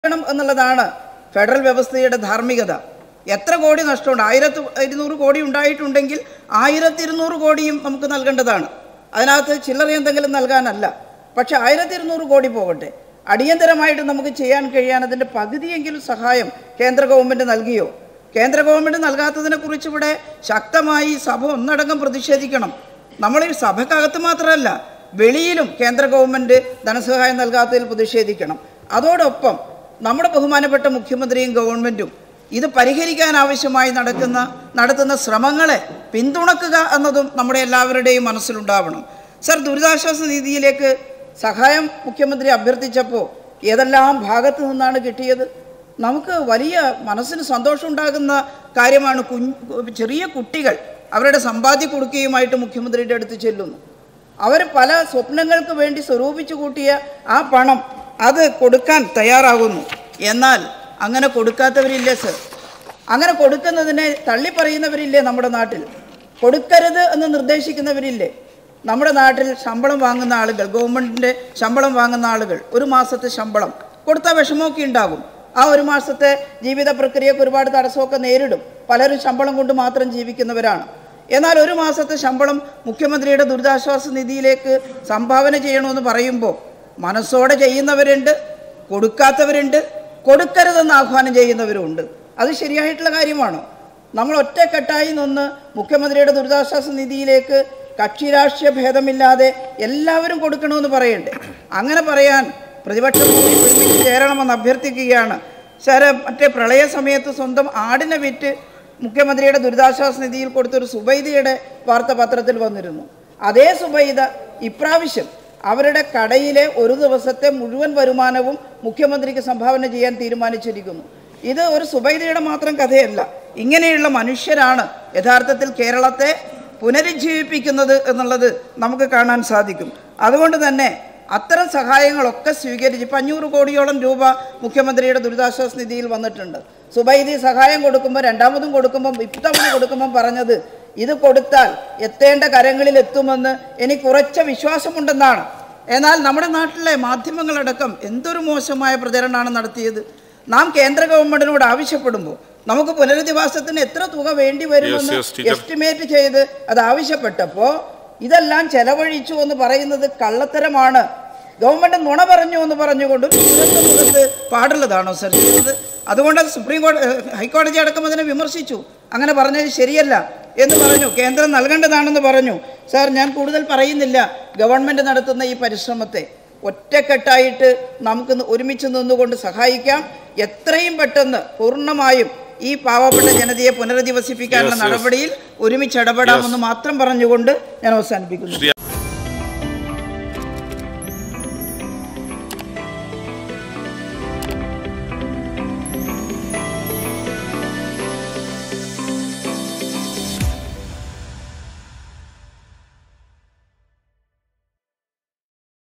ണം എന്നുള്ളതാണ് ഫെഡറൽ വ്യവസ്ഥയുടെ ധാർമ്മികത എത്ര കോടി നഷ്ടമുണ്ട് ആയിരത്തി ഇരുന്നൂറ് കോടി ഉണ്ടായിട്ടുണ്ടെങ്കിൽ ആയിരത്തി ഇരുന്നൂറ് കോടിയും നമുക്ക് നൽകേണ്ടതാണ് അതിനകത്ത് ചില്ലറ എന്തെങ്കിലും നൽകാനല്ല പക്ഷെ ആയിരത്തി ഇരുന്നൂറ് കോടി പോകട്ടെ അടിയന്തരമായിട്ട് നമുക്ക് ചെയ്യാൻ കഴിയാൻ അതിൻ്റെ പകുതിയെങ്കിലും സഹായം കേന്ദ്ര ഗവൺമെൻറ് നൽകിയോ കേന്ദ്ര ഗവൺമെൻറ് നൽകാത്തതിനെ കുറിച്ച് ഇവിടെ ശക്തമായി സഭ ഒന്നടങ്കം പ്രതിഷേധിക്കണം നമ്മൾ ഈ സഭക്കകത്ത് മാത്രമല്ല വെളിയിലും കേന്ദ്ര ഗവൺമെൻറ് ധനസഹായം നൽകാത്തതിൽ പ്രതിഷേധിക്കണം അതോടൊപ്പം നമ്മുടെ ബഹുമാനപ്പെട്ട മുഖ്യമന്ത്രിയും ഗവൺമെൻറ്റും ഇത് പരിഹരിക്കാൻ ആവശ്യമായി നടക്കുന്ന നടത്തുന്ന ശ്രമങ്ങളെ പിന്തുണക്കുക എന്നതും നമ്മുടെ എല്ലാവരുടെയും മനസ്സിലുണ്ടാവണം സർ ദുരിതാശ്വാസ നിധിയിലേക്ക് സഹായം മുഖ്യമന്ത്രി അഭ്യർത്ഥിച്ചപ്പോൾ ഏതെല്ലാം ഭാഗത്തു നിന്നാണ് കിട്ടിയത് നമുക്ക് വലിയ മനസ്സിന് സന്തോഷമുണ്ടാകുന്ന കാര്യമാണ് കുഞ്ഞ് ചെറിയ കുട്ടികൾ അവരുടെ സമ്പാദ്യ കൊടുക്കുകയുമായിട്ട് മുഖ്യമന്ത്രിയുടെ അടുത്ത് ചെല്ലുന്നു അവർ പല സ്വപ്നങ്ങൾക്ക് വേണ്ടി സ്വരൂപിച്ചു കൂട്ടിയ ആ പണം അത് കൊടുക്കാൻ തയ്യാറാകുന്നു എന്നാൽ അങ്ങനെ കൊടുക്കാത്തവരില്ലേ സർ അങ്ങനെ കൊടുക്കുന്നതിനെ തള്ളിപ്പറയുന്നവരില്ലേ നമ്മുടെ നാട്ടിൽ കൊടുക്കരുത് എന്ന് നിർദ്ദേശിക്കുന്നവരില്ലേ നമ്മുടെ നാട്ടിൽ ശമ്പളം വാങ്ങുന്ന ആളുകൾ ഗവൺമെൻറ്റിൻ്റെ ശമ്പളം വാങ്ങുന്ന ആളുകൾ ഒരു മാസത്തെ ശമ്പളം കൊടുത്താൽ വിഷമമൊക്കെ ഉണ്ടാകും ആ ഒരു മാസത്തെ ജീവിത പ്രക്രിയക്ക് ഒരുപാട് തടസ്സമൊക്കെ നേരിടും പലരും ശമ്പളം കൊണ്ട് മാത്രം ജീവിക്കുന്നവരാണ് എന്നാൽ ഒരു മാസത്തെ ശമ്പളം മുഖ്യമന്ത്രിയുടെ ദുരിതാശ്വാസ നിധിയിലേക്ക് സംഭാവന ചെയ്യണമെന്ന് പറയുമ്പോൾ മനസ്സോടെ ചെയ്യുന്നവരുണ്ട് കൊടുക്കാത്തവരുണ്ട് കൊടുക്കരുതെന്ന് ആഹ്വാനം ചെയ്യുന്നവരുമുണ്ട് അത് ശരിയായിട്ടുള്ള കാര്യമാണോ നമ്മൾ ഒറ്റക്കെട്ടായി നിന്ന് മുഖ്യമന്ത്രിയുടെ ദുരിതാശ്വാസ നിധിയിലേക്ക് കക്ഷി രാഷ്ട്രീയ ഭേദമില്ലാതെ എല്ലാവരും കൊടുക്കണമെന്ന് പറയണ്ടേ അങ്ങനെ പറയാൻ പ്രതിപക്ഷം കൂടി ഒരുമിച്ച് ചേരണമെന്ന് അഭ്യർത്ഥിക്കുകയാണ് സാറ് മറ്റേ പ്രളയ സമയത്ത് സ്വന്തം ആടിനെ വിറ്റ് മുഖ്യമന്ത്രിയുടെ ദുരിതാശ്വാസ നിധിയിൽ കൊടുത്തൊരു സുബൈദയുടെ വാർത്ത പത്രത്തിൽ വന്നിരുന്നു അതേ സുബൈദ ഇപ്രാവശ്യം അവരുടെ കടയിലെ ഒരു ദിവസത്തെ മുഴുവൻ വരുമാനവും മുഖ്യമന്ത്രിക്ക് സംഭാവന ചെയ്യാൻ തീരുമാനിച്ചിരിക്കുന്നു ഇത് ഒരു സുബൈദയുടെ മാത്രം കഥയല്ല ഇങ്ങനെയുള്ള മനുഷ്യരാണ് യഥാർത്ഥത്തിൽ കേരളത്തെ പുനരുജ്ജീവിപ്പിക്കുന്നത് എന്നുള്ളത് നമുക്ക് കാണാൻ സാധിക്കും അതുകൊണ്ട് തന്നെ അത്തരം സഹായങ്ങളൊക്കെ സ്വീകരിച്ച് ഇപ്പം അഞ്ഞൂറ് കോടിയോളം രൂപ മുഖ്യമന്ത്രിയുടെ ദുരിതാശ്വാസ നിധിയിൽ വന്നിട്ടുണ്ട് സുബൈദി സഹായം കൊടുക്കുമ്പോൾ രണ്ടാമതും കൊടുക്കുമ്പം ഇത്തവണ കൊടുക്കുമ്പം പറഞ്ഞത് ഇത് കൊടുത്താൽ എത്തേണ്ട കരങ്ങളിൽ എത്തുമെന്ന് എനിക്ക് ഉറച്ച വിശ്വാസമുണ്ടെന്നാണ് എന്നാൽ നമ്മുടെ നാട്ടിലെ മാധ്യമങ്ങളടക്കം എന്തൊരു മോശമായ പ്രചരണമാണ് നടത്തിയത് നാം കേന്ദ്ര ഗവൺമെന്റിനോട് ആവശ്യപ്പെടുമ്പോൾ നമുക്ക് പുനരധിവാസത്തിന് എത്ര തുക വേണ്ടി വരുമെന്ന് Yes, yes, teacher. എസ്റ്റിമേറ്റ് ചെയ്ത് അത് ആവശ്യപ്പെട്ടപ്പോൾ ഇതെല്ലാം ചെലവഴിച്ചു എന്ന് പറയുന്നത് കള്ളത്തരമാണ് ഗവൺമെന്റ് നുണ പറഞ്ഞു എന്ന് പറഞ്ഞുകൊണ്ട് ദുരന്ത മുഖത്ത് പാടുള്ളതാണോ സർ ചെയ്തത് അതുകൊണ്ട് അത് സുപ്രീം കോടതി ഹൈക്കോടതി അടക്കം അതിനെ വിമർശിച്ചു അങ്ങനെ പറഞ്ഞത് ശരിയല്ല എന്ന് പറഞ്ഞു കേന്ദ്രം നൽകേണ്ടതാണെന്ന് പറഞ്ഞു സാർ ഞാൻ കൂടുതൽ പറയുന്നില്ല ഗവൺമെന്റ് നടത്തുന്ന ഈ പരിശ്രമത്തെ ഒറ്റക്കെട്ടായിട്ട് നമുക്ക് ന്ന് ഒരുമിച്ച് നിന്നുകൊണ്ട് സഹായിക്കാം എത്രയും പെട്ടെന്ന് പൂർണ്ണമായും ഈ പാവപ്പെട്ട ജനതയെ പുനരധിവസിപ്പിക്കാനുള്ള Yes, yes. നടപടിയിൽ ഒരുമിച്ച് ഇടപെടാമെന്ന് മാത്രം പറഞ്ഞുകൊണ്ട് ഞാൻ അവസാനിപ്പിക്കുന്നു ശ്രീ